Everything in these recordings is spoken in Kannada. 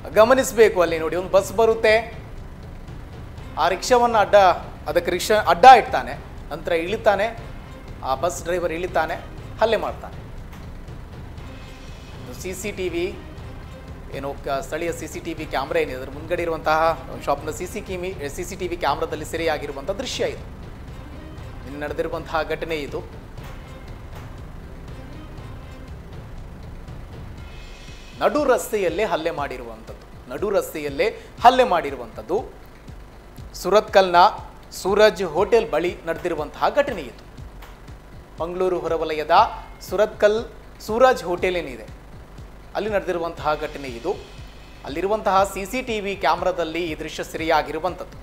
ಗಮನಿಸಬೇಕು ಅಲ್ಲಿ ನೋಡಿ ಒಂದು ಬಸ್ ಬರುತ್ತೆ ಆ ರಿಕ್ಷಾವನ್ನು ಅಡ್ಡ ಅದಕ್ಕೆ ರಿಕ್ಷಾ ಅಡ್ಡ ಇಡ್ತಾನೆ ನಂತರ ಇಳಿತಾನೆ ಆ ಬಸ್ ಡ್ರೈವರ್ ಇಳಿತಾನೆ ಹಲ್ಲೆ ಮಾಡ್ತಾನೆ ಸಿ ಸಿ ಟಿ ವಿ ಏನು ಕ- ಸ್ಥಳೀಯ C C T V camera ಏನಿದೆ ಅದ್ರ ಮುಂದ್ಗಡೆ ಇರುವಂತಹ ಶಾಪ್ನ ಸಿ ಸಿ ಕಿಮಿ ಸಿ ಸಿ ಟಿ ವಿ ಕ್ಯಾಮ್ರಾದಲ್ಲಿ ಸೆರೆಯಾಗಿರುವಂಥ ದೃಶ್ಯ ಇದು ಇನ್ನು ನಡೆದಿರುವಂತಹ ಘಟನೆ ಇದು ನಡು ರಸ್ತೆಯಲ್ಲೇ ಹಲ್ಲೆ ಮಾಡಿರುವಂಥದ್ದು ನಡು ರಸ್ತೆಯಲ್ಲೇ ಹಲ್ಲೆ ಮಾಡಿರುವಂಥದ್ದು ಸುರತ್ಕಲ್ನ ಸೂರಜ್ ಹೋಟೆಲ್ ಬಳಿ ನಡೆದಿರುವಂತಹ ಘಟನೆ ಇದು ಮಂಗಳೂರು ಹೊರವಲಯದ ಸುರತ್ಕಲ್ ಸೂರಜ್ ಹೋಟೆಲ್ ಏನಿದೆ ಅಲ್ಲಿ ನಡೆದಿರುವಂತಹ ಘಟನೆ ಇದು ಅಲ್ಲಿರುವಂತಹ ಸಿ ಸಿ ಟಿ ವಿ ಕ್ಯಾಮ್ರಾದಲ್ಲಿ ಈ ದೃಶ್ಯ ಸೆರೆಯಾಗಿರುವಂಥದ್ದು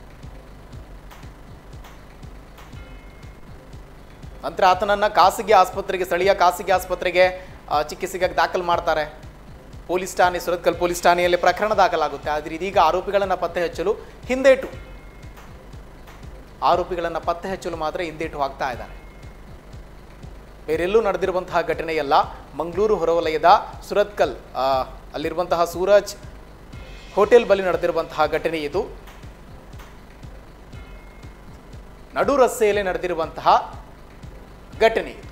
ನಂತರ ಆತನನ್ನ ಖಾಸಗಿ ಆಸ್ಪತ್ರೆಗೆ ಸ್ಥಳೀಯ ಖಾಸಗಿ ಆಸ್ಪತ್ರೆಗೆ ಆ, ಚಿಕಿತ್ಸೆಗಾಗಿ ದಾಖಲು ಮಾಡ್ತಾರೆ ಪೊಲೀಸ್ ಠಾಣೆ ಸುರತ್ಕಲ್ ಪೊಲೀಸ್ ಠಾಣೆಯಲ್ಲಿ ಪ್ರಕರಣ ದಾಖಲಾಗುತ್ತೆ ಆದರೆ ಇದೀಗ ಆರೋಪಿಗಳನ್ನು ಪತ್ತೆ ಹಚ್ಚಲು ಹಿಂದೇಟು ಆರೋಪಿಗಳನ್ನು ಪತ್ತೆ ಹಚ್ಚಲು ಮಾತ್ರ ಹಿಂದೇಟು ಹಾಕ್ತಾ ಇದ್ದಾರೆ ಬೇರೆಲ್ಲೂ ನಡೆದಿರುವಂತಹ ಘಟನೆಯಲ್ಲ ಮಂಗಳೂರು ಹೊರವಲಯದ ಸುರತ್ಕಲ್ ಆ, ಅಲ್ಲಿರುವಂತಹ ಸೂರಜ್ ಹೋಟೆಲ್ ಬಳಿ ನಡೆದಿರುವಂತಹ ಘಟನೆ ಇದು ನಡು ರಸ್ತೆಯಲ್ಲಿ ನಡೆದಿರುವಂತಹ ಘಟನೆ ಇದು